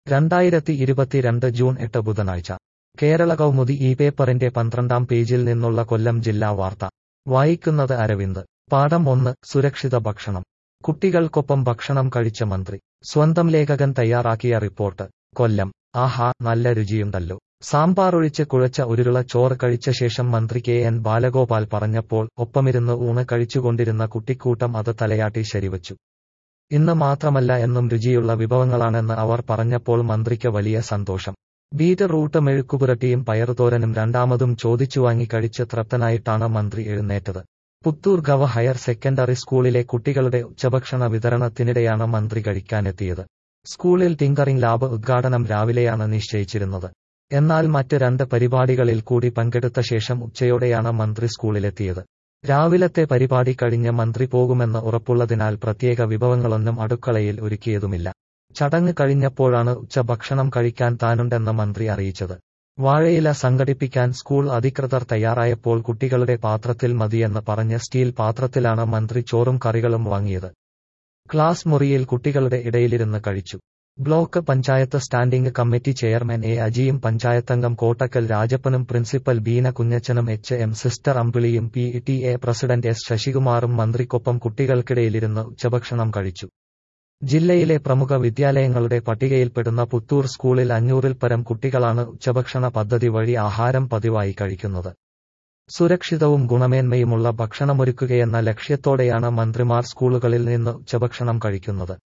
രണ്ടായിരത്തി ഇരുപത്തിരണ്ട് ജൂൺ എട്ട് ബുധനാഴ്ച കേരള കൗമുദി ഈ പേപ്പറിന്റെ പന്ത്രണ്ടാം പേജിൽ നിന്നുള്ള കൊല്ലം ജില്ലാ വാർത്ത വായിക്കുന്നത് അരവിന്ദ് പാഠം ഒന്ന് സുരക്ഷിത ഭക്ഷണം കുട്ടികൾക്കൊപ്പം ഭക്ഷണം കഴിച്ച മന്ത്രി സ്വന്തം ലേഖകൻ തയ്യാറാക്കിയ റിപ്പോർട്ട് കൊല്ലം ആഹാ നല്ല രുചിയുണ്ടല്ലോ സാമ്പാർ ഒഴിച്ച് കുഴച്ച ഒരുരുള ചോറ് കഴിച്ച ശേഷം മന്ത്രി കെ എൻ ബാലഗോപാൽ പറഞ്ഞപ്പോൾ ഒപ്പമിരുന്ന് ഊണ് കഴിച്ചുകൊണ്ടിരുന്ന കുട്ടിക്കൂട്ടം അത് തലയാട്ടി ശരിവച്ചു ഇന്ന് മാത്രമല്ല എന്നും രുചിയുള്ള വിഭവങ്ങളാണെന്ന് അവർ പറഞ്ഞപ്പോൾ മന്ത്രിക്ക് വലിയ സന്തോഷം ബീറ്റ്റൂട്ട് മെഴുക്കുപുരട്ടിയും പയറുതോരനും രണ്ടാമതും ചോദിച്ചു വാങ്ങി കഴിച്ച് തൃപ്തനായിട്ടാണ് മന്ത്രി എഴുന്നേറ്റത് പുത്തൂർ ഗവ ഹയർ സെക്കൻഡറി സ്കൂളിലെ കുട്ടികളുടെ ഉച്ചഭക്ഷണ വിതരണത്തിനിടെയാണ് മന്ത്രി കഴിക്കാനെത്തിയത് സ്കൂളിൽ ടിങ്കറിംഗ് ലാബ് ഉദ്ഘാടനം രാവിലെയാണ് നിശ്ചയിച്ചിരുന്നത് എന്നാൽ മറ്റ് രണ്ട് പരിപാടികളിൽ കൂടി പങ്കെടുത്ത ശേഷം ഉച്ചയോടെയാണ് മന്ത്രി സ്കൂളിലെത്തിയത് രാവിലത്തെ പരിപാടി കഴിഞ്ഞ് മന്ത്രി പോകുമെന്ന് ഉറപ്പുള്ളതിനാൽ പ്രത്യേക വിഭവങ്ങളൊന്നും അടുക്കളയിൽ ഒരുക്കിയതുമില്ല ചടങ്ങ് കഴിഞ്ഞപ്പോഴാണ് ഉച്ചഭക്ഷണം കഴിക്കാൻ താനുണ്ടെന്ന് മന്ത്രി അറിയിച്ചത് വാഴയില സംഘടിപ്പിക്കാൻ സ്കൂൾ അധികൃതർ തയ്യാറായപ്പോൾ കുട്ടികളുടെ പാത്രത്തിൽ മതിയെന്ന് പറഞ്ഞ് സ്റ്റീൽ പാത്രത്തിലാണ് മന്ത്രി ചോറും കറികളും വാങ്ങിയത് ക്ലാസ് മുറിയിൽ കുട്ടികളുടെ ഇടയിലിരുന്ന് കഴിച്ചു block panchayat standing committee chairman A അജിയും പഞ്ചായത്തംഗം കോട്ടക്കൽ രാജപ്പനും പ്രിൻസിപ്പൽ ബീന കുഞ്ഞച്ചനും എച്ച് എം സിസ്റ്റർ അമ്പിളിയും P T A president S ശശികുമാറും മന്ത്രിക്കൊപ്പം കുട്ടികൾക്കിടയിലിരുന്ന് ഉച്ചഭക്ഷണം കഴിച്ചു ജില്ലയിലെ പ്രമുഖ വിദ്യാലയങ്ങളുടെ പട്ടികയിൽപ്പെടുന്ന പുത്തൂർ സ്കൂളിൽ അഞ്ഞൂറിൽ പരം കുട്ടികളാണ് ഉച്ചഭക്ഷണ പദ്ധതി വഴി ആഹാരം പതിവായി കഴിക്കുന്നത് സുരക്ഷിതവും ഗുണമേന്മയുമുള്ള ഭക്ഷണമൊരുക്കുകയെന്ന ലക്ഷ്യത്തോടെയാണ് മന്ത്രിമാർ സ്കൂളുകളിൽ നിന്ന് ഉച്ചഭക്ഷണം കഴിക്കുന്നത്